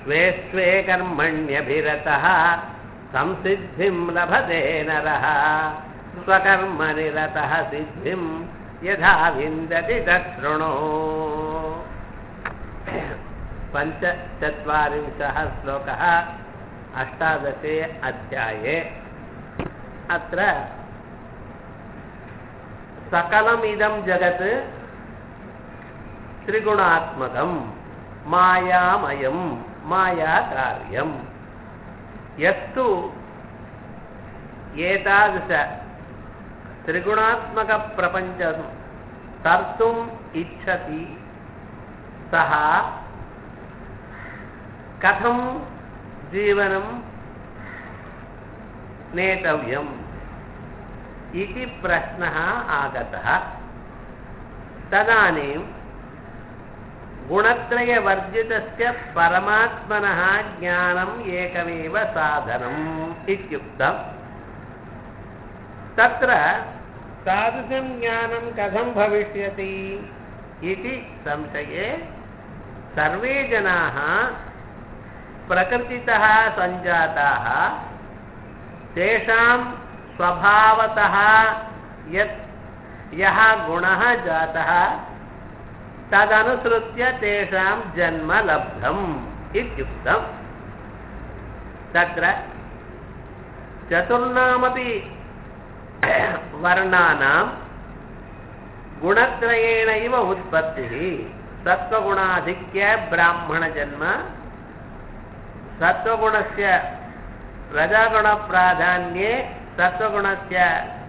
स्वे स्वे कर्मण्यभिरतः संसिद्धिं लभते नरः स्वकर्मनिरतः सिद्धिं यथा विन्दति तच्छृणु पञ्चचत्वारिंशः श्लोकः अष्टादशे अध्याये अत्र सकलमिदं जगत् त्रिगुणात्मकं मायामयं मायाकार्यम् यस्तु एतादृश त्रिगुणात्मकप्रपञ्चं कर्तुम् इच्छति सः कथं जीवनं नेतव्यम् इति प्रश्नः आगतः तदानीं गुणत्रयवर्जितस्य परमात्मनः ज्ञानम् एकमेव साधनम् इत्युक्तम् तत्र तादृशं ज्ञानं कथं भविष्यति इति संशये सर्वे जनाः प्रकृतितः सञ्जाताः तेषां स्वभावतः यत् यः गुणः जातः तदनुसृत्य तेषां जन्म लब्धम् इत्युक्तम् तत्र चतुर्णामपि वर्णानां गुणत्रयेणैव उत्पत्तिः सत्त्वगुणाधिक्य ब्राह्मणजन्म सत्त्वगुणस्य रजगुणप्राधान्ये सत्त्वगुणस्य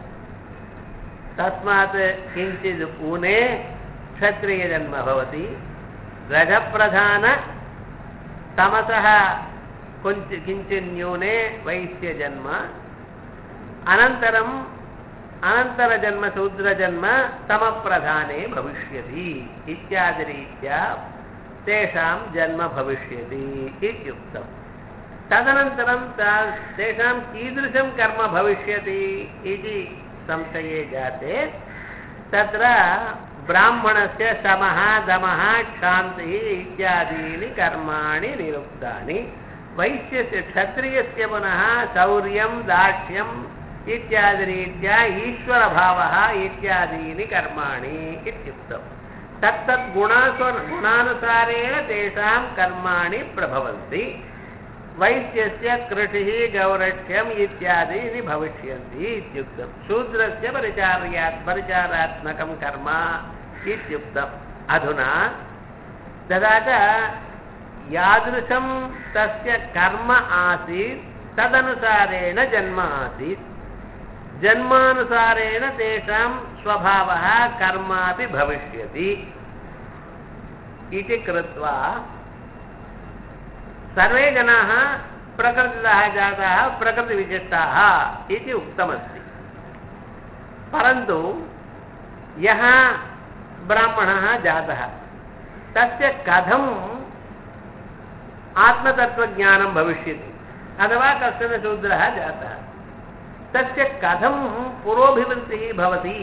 तस्मात् किञ्चित् ऊने क्षत्रियजन्म भवति रजप्रधान तमसः कुञ्च किञ्चित् न्यूने वैश्यजन्म अनन्तरम् अनन्तरजन्म शूद्रजन्म तमप्रधाने भविष्यति इत्यादिरीत्या तेषां जन्म भविष्यति इत्युक्तम् तदनन्तरं तेषां कीदृशं कर्म भविष्यति इति संशये जाते तत्र ब्राह्मणस्य शमः दमः क्षान्तिः इत्यादीनि कर्माणि निरुक्तानि वैश्यस्य क्षत्रियस्य पुनः शौर्यं दाक्ष्यम् इत्यादिरीत्या ईश्वरभावः इत्यादीनि कर्माणि इत्युक्तम् तत्तद् गुणासु गुणानुसारेण तेषां कर्माणि प्रभवन्ति वैश्यस्य कृषिः गौरक्ष्यम् इत्यादीनि भविष्यन्ति इत्युक्तं शूद्रस्य परिचार्यात् परिचारात्मकं कर्म इत्युक्तम् अधुना तदा च यादृशं तस्य कर्म आसीत् तदनुसारेण जन्म आसीत् जन्मानुसारेण तेषां स्वभावः कर्मापि भविष्यति इति कृत्वा सर्वे जनाः प्रकृतितः जाताः प्रकृतिविशिष्टाः इति उक्तमस्ति परन्तु यः ब्राह्मणः जातः तस्य कथम् आत्मतत्त्वज्ञानं भविष्यति अथवा कश्चन शूद्रः जातः तस्य कथं पुरोभिवृत्तिः भवति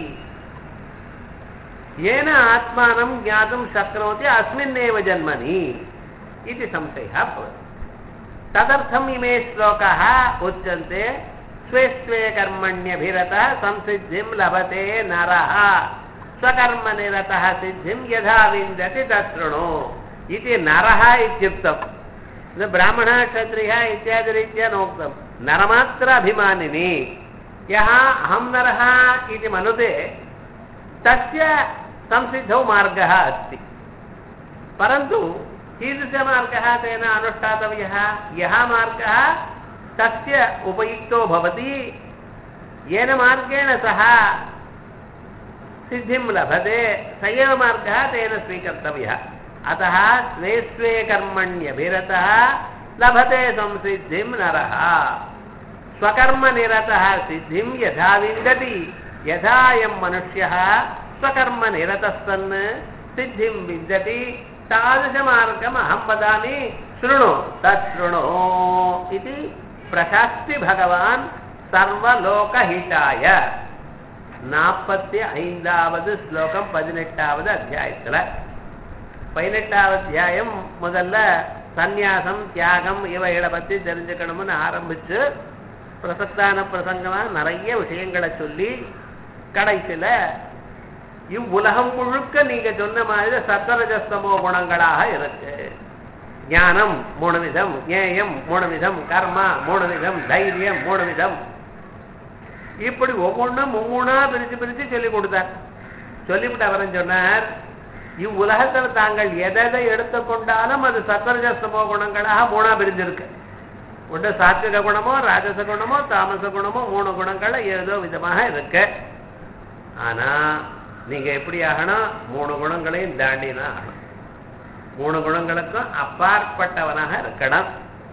येन आत्मानं ज्ञातुं शक्नोति अस्मिन्नेव जन्मनि इति संशयः भवति तदर्थम् इमे श्लोकाः उच्यन्ते स्वे स्वे कर्मण्यभिरतः संसिद्धिं लभते नरः स्वकर्मनिरतः सिद्धिं यथा विन्दति तच्छृणु इति नरः इत्युक्तम् ब्राह्मणः क्षत्रियः इत्यादिरीत्या नोक्तं नरमात्र अभिमानिनि यः अहं नरः इति मनुते तस्य संसिद्धौ मार्गः अस्ति परन्तु कीदृशमार्गः तेन अनुष्ठातव्यः यः मार्गः तस्य उपयुक्तो भवति येन मार्गेण सः सिद्धिं लभते स एव मार्गः तेन स्वीकर्तव्यः अतः स्वे स्वे कर्मण्यभिरतः लभते संसिद्धिं नरः स्वकर्मनिरतः सिद्धिं यथा विन्दति यथा अयं मनुष्यः स्वकर्मनिरतः सन् सिद्धिं विन्दति तादृशमार्गम् अहं वदामि शृणु तत् शृणु इति प्रशास्ति भगवान् சர்வலோகஹிதாய நாற்பத்தி ஐந்தாவது ஸ்லோகம் பதினெட்டாவது அத்தியாயத்தில் பதினெட்டாவது அத்தியாயம் முதல்ல சந்நியாசம் தியாகம் இவைகளை பத்தி தெரிஞ்சுக்கணும்னு ஆரம்பிச்சு பிரசக்தான பிரசங்கமா நிறைய விஷயங்களை சொல்லி கடைசியில இவ்வுலகம் முழுக்க நீங்க சொன்ன மாதிரி சத்தரஜஸ்தமோ குணங்களாக இருக்கு ஞானம் மூணு விதம் ஞேயம் மூணு விதம் கர்மா மூணு விதம் தைரியம் மூணு விதம் இப்படி ஒவ்வொன்றும் மூணா பிரிச்சு பிரிச்சு சொல்லி கொடுத்தார் சொல்லிவிட்டு அவரன் சொன்னார் இவ்வுலகத்துல தாங்கள் எதை எடுத்துக்கொண்டாலும் அது சத்தரஜஸ்தமோ குணங்களாக மூணா பிரிஞ்சிருக்கு ஒன்று சாத்விக குணமோ ராஜச குணமோ தாமச குணமோ மூணு குணங்கள் ஏதோ விதமாக இருக்கு ஆனா நீங்க எப்படி ஆகணும் மூணு குணங்களையும் தாண்டினா ஆகணும் மூணு குணங்களுக்கும் அப்பாற்பட்டவனாக இருக்கணும்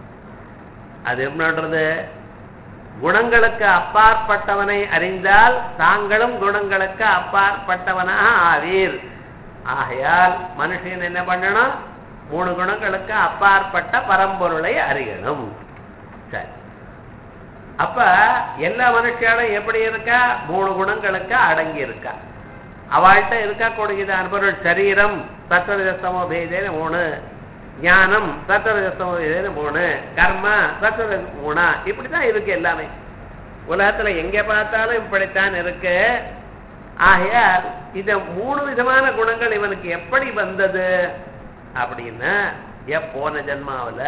அது எப்படின்றது குணங்களுக்கு அப்பாற்பட்டவனை அறிந்தால் தாங்களும் குணங்களுக்கு அப்பாற்பட்டவனாக ஆவீர் ஆகையால் மனுஷன் என்ன பண்ணணும் மூணு குணங்களுக்கு அப்பாற்பட்ட பரம்பொருளை அறியணும் சரி அப்ப எல்லா மனுஷியாலும் எப்படி இருக்கா மூணு குணங்களுக்கு அடங்கி இருக்கா அவள்கிட்ட இருக்கக்கூடியதான பொருள் சரீரம் சத்வரஜஸ்தமோ பேதேன்னு மூணு ஞானம் சத்வரஜஸ்தமோ பேதேன்னு மூணு கர்மா சத்வர மூணா இப்படிதான் இருக்கு எல்லாமே உலகத்துல எங்க பார்த்தாலும் இப்படித்தான் இருக்கு ஆகையால் இந்த மூணு விதமான குணங்கள் இவனுக்கு எப்படி வந்தது அப்படின்னா போன ஜென்மாவில்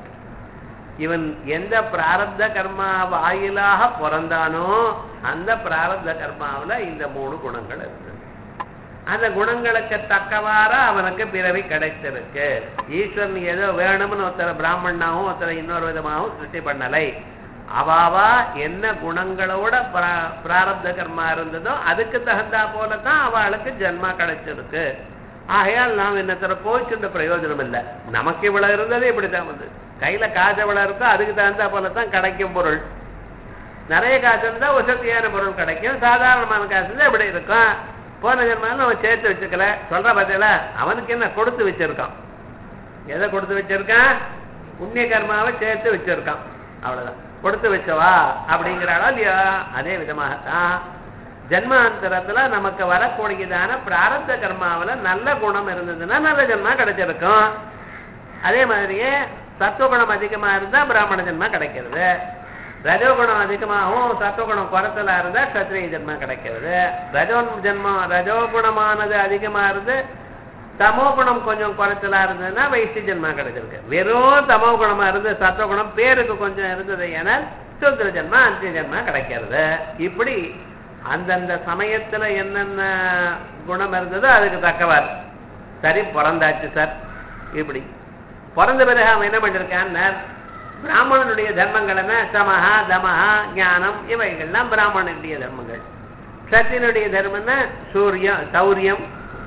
இவன் எந்த பிராரப்த கர்மா வாயிலாக பிறந்தானோ அந்த பிராரப்த கர்மாவில் இந்த மூணு குணங்கள் இருக்கு அந்த குணங்களுக்கு தக்கவாற அவனுக்கு பிறவி கிடைத்திருக்கு ஈஸ்வரன் ஏதோ வேணும்னு ஒருத்தர் பிராமணனாவும் ஒருத்தர் இன்னொரு விதமாகவும் சிருஷ்டி பண்ணலை அவாவா என்ன குணங்களோட பிராரப்த கர்மா இருந்ததோ அதுக்கு தகுந்தா போல தான் அவளுக்கு ஜென்மா கிடைச்சிருக்கு ஆகையால் நாம் என்னத்தர கோச்சுன்ற பிரயோஜனம் இல்லை நமக்கு இவ்வளவு இருந்ததே இப்படித்தான் வந்து கையில காசு எவ்வளவு இருக்கோ அதுக்கு தகுந்தா போல தான் கிடைக்கும் பொருள் நிறைய காசு இருந்தா வசதியான பொருள் கிடைக்கும் சாதாரணமான காசு இருந்தா இப்படி இருக்கும் போன ஜென்மாவில் நம்ம சேர்த்து வச்சுக்கல சொல்ற பார்த்தீங்களா அவனுக்கு என்ன கொடுத்து வச்சிருக்கான் எதை கொடுத்து வச்சிருக்கான் புண்ணிய கர்மாவை சேர்த்து வச்சிருக்கான் அவ்வளவுதான் கொடுத்து வச்சவா அப்படிங்கிறாளோ இல்லையா அதே விதமாகத்தான் ஜென்மாந்தரத்துல நமக்கு வரக்கூடியதான பிராரப்த கர்மாவில் நல்ல குணம் இருந்ததுன்னா நல்ல ஜென்மா கிடைச்சிருக்கும் அதே மாதிரியே சத்துவகுணம் அதிகமா இருந்தா பிராமண ஜென்மா கிடைக்கிறது ரஜோகுணம் அதிகமாகவும் சத்துவகுணம் குறைச்சலா இருந்தா கத்திரிய ஜென்மா கிடைக்கிறது ரஜோ ஜென்மம் ரஜோகுணமானது அதிகமா இருந்து தமோ குணம் கொஞ்சம் குறைச்சலா இருந்ததுன்னா வைஷ்ய ஜென்மா கிடைச்சிருக்கு வெறும் தமோ குணமா இருந்து சத்துவகுணம் பேருக்கு கொஞ்சம் இருந்தது ஏன்னா சூத்திர ஜென்மா அந்திய ஜென்மா கிடைக்கிறது இப்படி அந்தந்த சமயத்துல என்னென்ன குணம் இருந்ததோ அதுக்கு தக்கவார் சரி பிறந்தாச்சு சார் இப்படி பிறந்த பிறகு அவன் என்ன பண்ணிருக்கான்னு பிராமணனுடைய தர்மங்கள் என்ன சமஹா தமஹா ஞானம் இவைகள்லாம் பிராமணனுடைய தர்மங்கள் சத்தியனுடைய தர்மம்னா சூரியம் சௌரியம்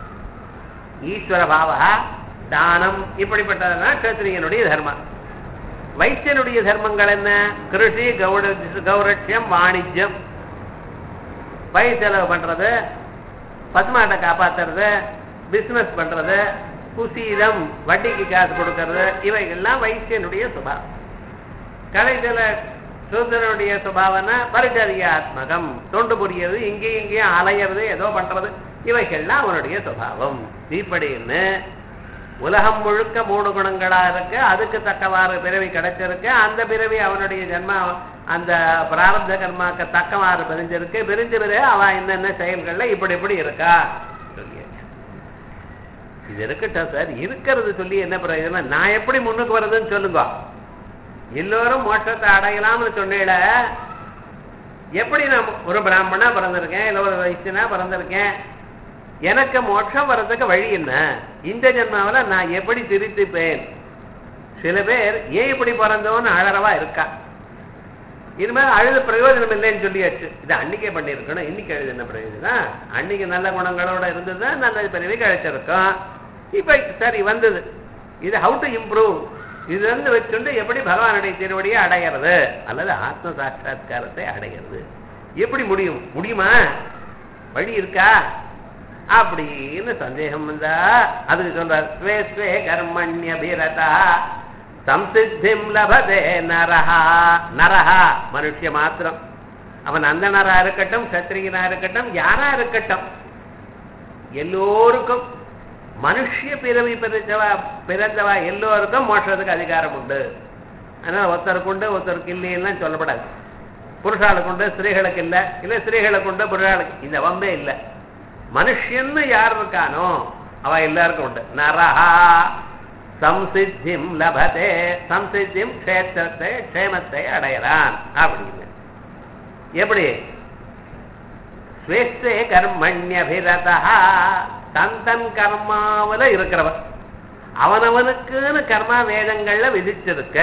ஈஸ்வர பாவா தானம் இப்படிப்பட்டதெல்லாம் கத்திரியனுடைய தர்மம் வைத்தியனுடைய தர்மங்கள் என்ன கிருஷி கௌட கௌரட்சியம் வாணிஜ்யம் பயிர் செலவு பண்றது பசுமாட்டை காப்பாத்துறது பிசினஸ் பண்றது குசீலம் வட்டிக்கு காசு கொடுக்கறது இவைகள்லாம் வைசியனுடைய சுபாவம் கலைகள சூத்திரனுடைய சுபாவம்னா பரிச்சரியாத்மகம் தொண்டு புரியறது இங்கேயும் இங்கேயும் அலையிறது ஏதோ பண்றது இவைகள்லாம் அவனுடைய சுபாவம் இப்படின்னு உலகம் முழுக்க மூணு குணங்களா இருக்கு அதுக்கு தக்கவாறு பிறவி கிடைச்சிருக்கு அந்த பிறவி அவனுடைய ஜென்மா அந்த பிராரப்த கர்மாக்கு தக்கவாறு பிரிஞ்சிருக்கு பிரிஞ்ச பிறகு அவன் என்னென்ன செயல்கள்ல இப்படி இப்படி இருக்கா சொல்லியாச்சு இது இருக்கட்டும் சார் இருக்கிறது சொல்லி என்ன பிரயோஜனம் நான் எப்படி முன்னுக்கு வர்றதுன்னு சொல்லுங்க எல்லோரும் மோட்சத்தை அடையலாம்னு சொன்னேல எப்படி நான் ஒரு பிராமணா பிறந்திருக்கேன் இல்லை ஒரு வைசியனா பிறந்திருக்கேன் எனக்கு மோட்சம் வர்றதுக்கு வழி என்ன இந்த ஜென்மாவில் நான் எப்படி திருத்திப்பேன் சில பேர் ஏன் இப்படி பிறந்தோன்னு அழறவா இருக்கா இனிமேல் அழுது பிரயோஜனம் இல்லைன்னு சொல்லியாச்சு இது அன்னைக்கே பண்ணியிருக்கணும் இன்னைக்கு அழுது என்ன பிரயோஜனம் அன்னைக்கு நல்ல குணங்களோட இருந்தது நல்ல பிறவி கிடைச்சிருக்கும் இப்ப சரி வந்தது இது ஹவு டு இம்ப்ரூவ் இது வந்து வச்சுட்டு எப்படி பகவானுடைய திருவடியை அடையிறது அல்லது ஆத்ம சாட்சா்காரத்தை அடையிறது எப்படி முடியும் முடியுமா வழி இருக்கா அப்படின்னு சந்தேகம் வந்தா அதுக்கு சொல்றார் ஸ்வே ஸ்வே கர்மண்யபிரதா சம்சித்திம் லபதே நரஹா நரஹா மனுஷ மாத்திரம் அவன் அந்த நரா இருக்கட்டும் சத்திரியனா இருக்கட்டும் யாரா இருக்கட்டும் எல்லோருக்கும் மனுஷிய பிறவி பிறந்தவா பிறந்தவா எல்லோருக்கும் மோட்சத்துக்கு அதிகாரம் உண்டு அதனால ஒருத்தருக்கு உண்டு ஒருத்தருக்கு இல்லைன்னு சொல்லப்படாது புருஷாளுக்கு உண்டு ஸ்திரீகளுக்கு இல்லை இல்லை ஸ்திரீகளுக்கு உண்டு புருஷாளுக்கு இந்த வம்பே இல்லை மனுஷன்னு யார் இருக்கானோ அவ எல்லாருக்கும் உண்டு நரஹா சம்சித்திம் லபதே சம்சித்திம் க்ஷேத்திரத்தை க்ஷேமத்தை அடையறான் அப்படின்னு எப்படி ஸ்வேஷ்டே கர்மண்யபிரதா தன் தன் கர்மாவில இருக்கிறவன் அவனவனுக்குன்னு கர்மா வேதங்கள்ல விதிச்சிருக்க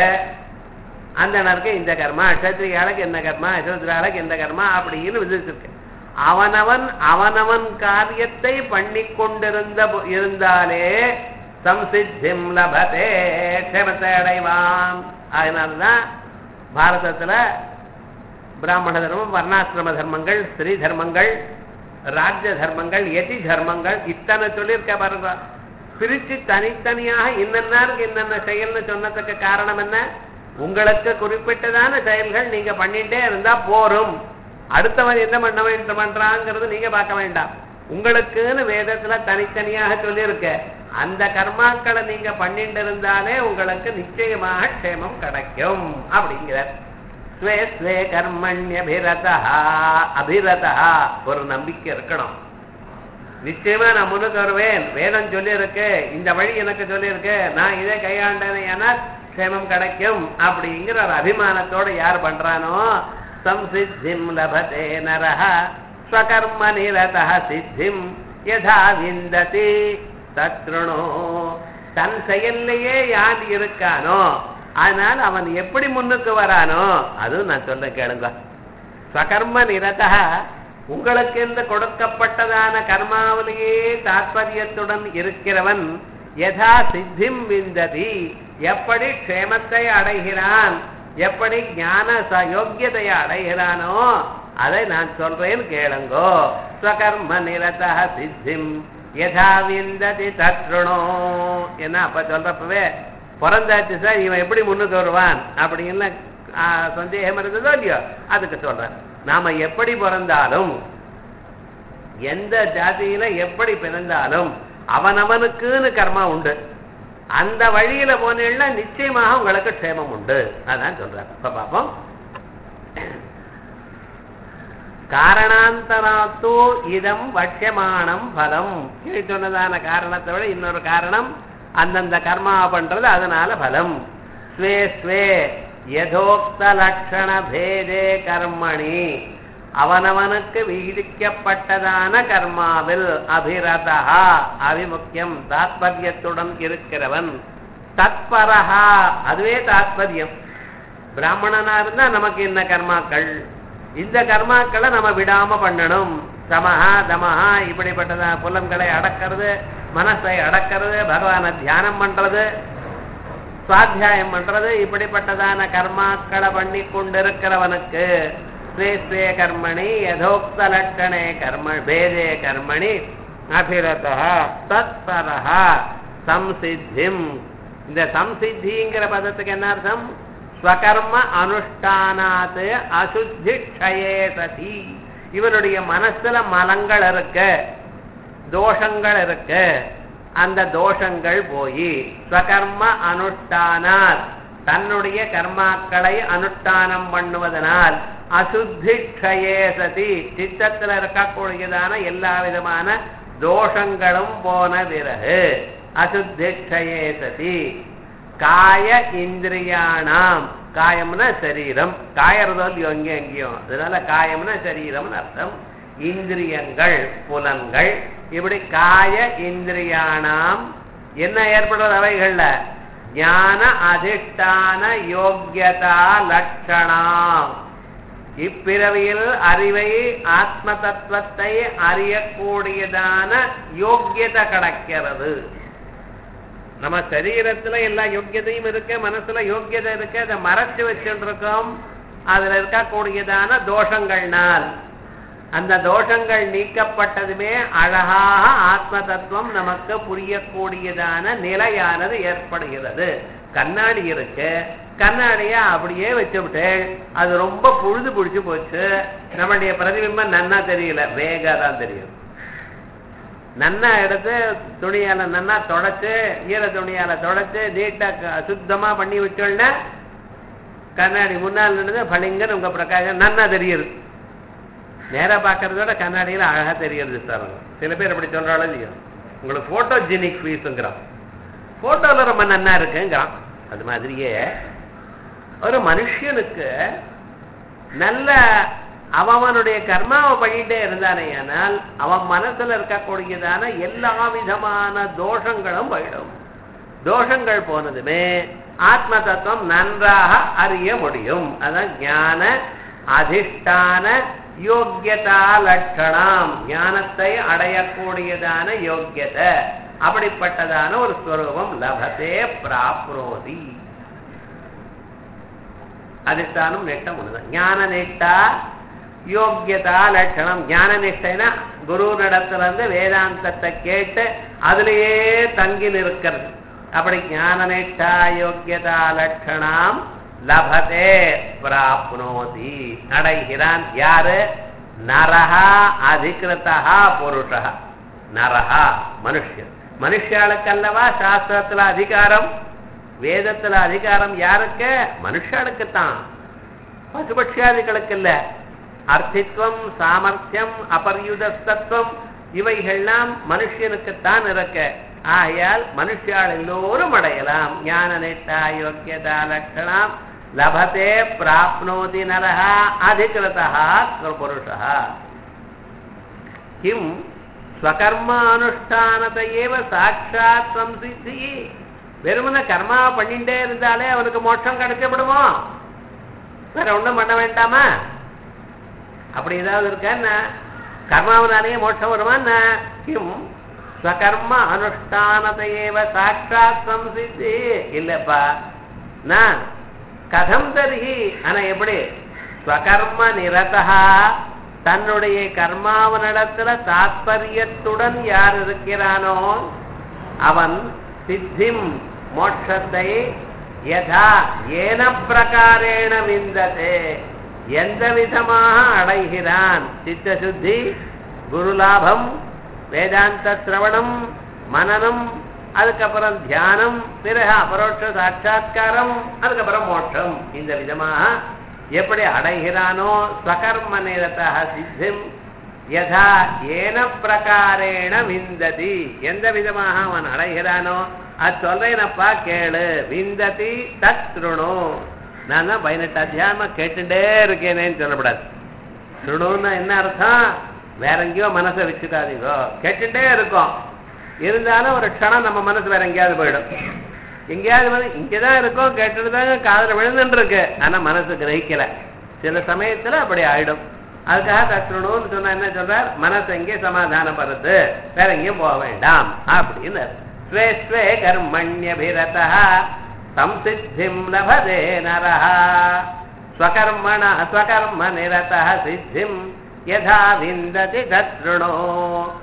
அந்த நருக்கு இந்த கர்மா அக்ஷத்திரியாளுக்கு என்ன கர்மா அசோத்திராளுக்கு எந்த கர்மா அப்படின்னு விதிச்சிருக்க அவனவன் அவனவன் காரியத்தை பண்ணி கொண்டிருந்த போ- இருந்தாலே சம்சித்திம் லபதே க்ஷேமத்தை அடைவான் அதனால்தான் பாரதத்துல பிராமண தர்மம் வர்ணாசிரம தர்மங்கள் ஸ்திரீ தர்மங்கள் ராஜ்ய தர்மங்கள் எதி தர்மங்கள் இத்தனை சொல்லியிருக்க பாருங்க பிரிச்சு தனித்தனியாக இன்னன்னாருக்கு இன்னென்ன செயல்னு சொன்னதுக்கு காரணம் என்ன உங்களுக்கு குறிப்பிட்டதான செயல்கள் நீங்க பண்ணிட்டே இருந்தா போரும் அடுத்தவன் என்ன பண்ண வேண்டும் பண்றாங்கிறது நீங்க பார்க்க வேண்டாம் உங்களுக்குன்னு வேதத்துல தனித்தனியாக சொல்லியிருக்க அந்த கர்மாக்களை நீங்க பண்ணிட்டு இருந்தாலே உங்களுக்கு நிச்சயமாக க்ஷேமம் கிடைக்கும் அப்படிங்கிறார் ஸ்வே ஸ்வே கர்மண்யபிரதா அபிரதா ஒரு நம்பிக்கை இருக்கணும் நிச்சயமா நான் முன்னுக்கு வருவேன் வேதம் சொல்லியிருக்கு இந்த வழி எனக்கு சொல்லியிருக்கு நான் இதை கையாண்டேன் ஏனால் க்ஷேமம் கிடைக்கும் அப்படிங்கிற ஒரு அபிமானத்தோட யார் பண்றானோ சம்சித்திம் லபதே நரஹ ஸ்வகர்ம நிரதः சித்திம் யதா விந்ததி தத்ருணோ தன் செயல்லையே யார் இருக்கானோ அதனால் அவன் எப்படி முன்னுக்கு வரானோ அதுவும் நான் சொல்ல கேளுங்க ஸ்வகர்ம நிரதா உங்களுக்கு என்று கொடுக்கப்பட்டதான கர்மாவிலேயே தாத்பரியத்துடன் இருக்கிறவன் யதா சித்திம் விந்ததி எப்படி க்ஷேமத்தை அடைகிறான் எப்படி ஞான ச- யோக்கியதையை அடைகிறானோ அதை நான் சொல்றேன் கேளுங்கோ ஸ்வகர்ம நிரதா சித்திம் யதா விந்ததி தத்ருணோ என்ன அப்ப சொல்றப்பவே பிறந்தாச்சு சார் இவன் எப்படி முன்னுக்கு வருவான் அப்படின்னு ஆ, சந்தேகம் இருந்ததோ இல்லையோ அதுக்கு சொல்றேன் நாம எப்படி பிறந்தாலும் எந்த ஜாதியில எப்படி பிறந்தாலும் அவனவனுக்குன்னு கர்மா உண்டு அந்த வழியில போனீங்கன்னா நிச்சயமாக உங்களுக்கு க்ஷேமம் உண்டு அதான் சொல்றாரு இப்ப பாப்போம் காரணாந்தராத்து இதம் வட்சியமானம் பலம் கீழே சொன்னதான காரணத்தை விட இன்னொரு காரணம் அந்தந்த கர்மா பண்றது அதனால பலம் ஸ்வே ஸ்வே யதோக்த லட்சண பேதே கர்மணி அவனவனுக்கு விதிக்கப்பட்டதான கர்மாவில் அபிரதா அபிமுக்கியம் தாத்பரியத்துடன் இருக்கிறவன் தத்பரஹா அதுவே தாத்பரியம் பிராமணனா இருந்தா நமக்கு என்ன கர்மாக்கள் இந்த கர்மாக்களை நம்ம விடாம பண்ணணும் சமஹா தமஹா இப்படிப்பட்டதா புலன்களை அடக்கிறது மனசை அடக்கிறது பகவானை தியானம் பண்றது சுவாத்தியாயம் பண்றது இப்படிப்பட்டதான கர்மாக்களை பண்ணி கொண்டிருக்கிறவனுக்கு ஸ்வே ஸ்வே கர்மணி யதோக்த லட்சணே கர்ம பேதே கர்மணி அபிரதா தத்பரஹா சம்சித்திம் இந்த சம்சித்திங்கிற பதத்துக்கு என்ன அர்த்தம் ஸ்வகர்ம அனுஷ்டானாத் அசுத்தி க்ஷயே சதி இவனுடைய மனசுல மலங்கள் இருக்கு தோஷங்கள் இருக்கு அந்த தோஷங்கள் போய் ஸ்வகர்ம அனுஷ்டானாத் தன்னுடைய கர்மாக்களை அனுஷ்டானம் பண்ணுவதனால் அசுத்தி க்ஷயே சதி சித்தத்துல இருக்கக்கூடியதான எல்லா விதமான தோஷங்களும் போன பிறகு அசுத்தி க்ஷயே சதி காய இந்திரியானாம் காயம்னா சரீரம் காயறதோ இல்லையோ எங்கேயும் எங்கேயும் அதனால காயம்னா சரீரம்னு அர்த்தம் இந்திரியங்கள் புலன்கள் இப்படி காய இந்திரியானாம் என்ன ஏற்படுறது அவைகள்ல ஞான அதிஷ்டான யோக்கியதா லட்சணம் இப்பிறவியில் அறிவை ஆத்ம தத்துவத்தை அறியக்கூடியதான யோக்கியதை கிடைக்கிறது நம்ம சரீரத்துல எல்லா யோக்கியதையும் இருக்கு மனசுல யோக்கியதை இருக்கு அதை மறைச்சு வச்சுட்டு இருக்கோம் அதுல இருக்கக்கூடியதான தோஷங்கள்னால் அந்த தோஷங்கள் நீக்கப்பட்டதுமே அழகாக ஆத்ம தத்துவம் நமக்கு புரியக்கூடியதான நிலையானது ஏற்படுகிறது கண்ணாடி இருக்கு கண்ணாடிய அப்படியே வச்சுவிட்டு அது ரொம்ப புழுது பிடிச்சு போச்சு நம்மளுடைய பிரதிபிம்பம் நன்னா தெரியல வேகா தான் தெரியும் நன்னா எடுத்து துணியால நன்னா தொடச்சு ஈர துணியால தொடச்சு நீட்டா க- சுத்தமா பண்ணி விட்டோம்னா கண்ணாடி முன்னால் நின்று பளிங்கன்னு உங்க பிரகாசம் நன்னா தெரியுது நேரா பார்க்கறத விட கண்ணாடியில அழகா தெரியுது சார் சில பேர் அப்படி சொல்றாலும் இல்லையோ உங்களுக்கு போட்டோ ஜெனிக் ஃபீஸுங்கிறான் போட்டோல ரொம்ப நன்னா இருக்குங்கிறான் அது மாதிரியே ஒரு மனுஷனுக்கு நல்ல அவனுடைய கர்மாவை பண்ணிட்டே இருந்தானே ஆனால் அவன் மனசுல இருக்கக்கூடியதான எல்லா விதமான தோஷங்களும் போயிடும் தோஷங்கள் போனதுமே ஆத்ம தத்துவம் நன்றாக அறிய முடியும் அதான் ஞான அதிஷ்டான யோக்கியதா லட்சணம் ஞானத்தை அடையக்கூடியதான யோக்கியதை அப்படிப்பட்டதான ஒரு ஸ்வரூபம் லபத்தே பிராப்னோதி அதிஷ்டானம் நெட்டம் ஒண்ணுதான் ஞான நெட்டா யோக்கியதா லட்சணம் ஞான நிஷ்டைனா குரு நடத்துல இருந்து வேதாந்தத்தை கேட்டு அதுலயே தங்கி நிற்கிறது அப்படி ஞான நிஷ்டா யோக்கியதா லட்சணம் லபதே பிராப்னோதி அடைகிறான் யாரு நரஹா அதிகிருத்தா புருஷா நரஹா மனுஷன் மனுஷாளுக்கல்லவா சாஸ்திரத்துல அதிகாரம் வேதத்துல அதிகாரம் யாருக்கு மனுஷாளுக்குத்தான் பசுபட்சியாதிகளுக்கு இல்ல அர்த்தித்வம் சாமர்த்தியம் அபர்யுதத்தத்துவம் இவைகள்லாம் மனுஷனுக்குத்தான் இருக்க ஆகையால் மனுஷால் எல்லோரும் அடையலாம் ஞான நிட்டா யோக்கியதா லட்சணம் லபத்தே பிராப்னோதி நரஹா அதிகிருதா புருஷா கிம் ஸ்வகர்மானுஷ்டானத்தை ஏவ சாட்சாத் சம்சித்தி வெறுமன கர்மா பண்ணிட்டே இருந்தாலே அவனுக்கு மோட்சம் கிடைக்கப்படுமோ வேற ஒண்ணும் பண்ண வேண்டாமா அப்படி ஏதாவது இருக்கா என்ன கர்மாவனாலேயே மோட்சம் வருமா என்ன கிம் ஸ்வகர்ம அனுஷ்டானத்தை ஏவ சாட்சாத் சம்சித்தி இல்லப்பா நான் கதம் தருகி ஆனா எப்படி ஸ்வகர்ம நிரதா தன்னுடைய கர்மாவனிடத்துல தாத்பரியத்துடன் யார் இருக்கிறானோ அவன் சித்திம் மோட்சத்தை யதா ஏன பிரகாரேண விந்ததே எந்த விதமாக அடைகிறான் சித்த சுத்தி குருலாபம் வேதாந்த சிரவணம் மனனம் அதுக்கப்புறம் தியானம் பிறகு அபரோட்ச சாட்சா்காரம் அதுக்கப்புறம் மோட்சம் இந்த விதமாக எப்படி அடைகிறானோ ஸ்வகர்ம நிரதா சித்திம் யதா ஏன பிரகாரேண விந்ததி எந்த விதமாக அவன் அடைகிறானோ அது சொல்றேனப்பா கேளு விந்ததி தத் திருணு நான் தான் பதினெட்டு அத்தியாயமா கேட்டுட்டே இருக்கேனேன்னு சொல்லக்கூடாது திருணுன்னா என்ன அர்த்தம் வேற எங்கேயோ மனசை வச்சுக்காதீங்கோ கேட்டுட்டே இருக்கோம் இருந்தாலும் ஒரு க்ஷணம் நம்ம மனசு வேற எங்கேயாவது போயிடும் எங்கேயாவது வந்து இங்கதான் இருக்கோம் கேட்டுட்டு தாங்க காதல விழுந்துட்டு இருக்கு ஆனா மனசு கிரகிக்கல சில சமயத்துல அப்படி ஆயிடும் அதுக்காக தத்துணும்னு சொன்னா என்ன சொல்றார் மனசு எங்கே சமாதானப்படுறது வேற எங்கேயும் போக வேண்டாம் அப்படின்னு ஸ்வே ஸ்வே கர்மண்யபிரதா சம்சித்திம் லபதே நரஹ ஸ்வகர்மண ஸ்வகர்ம நிரதः சித்திம் யதா விந்ததி தத்ருணோ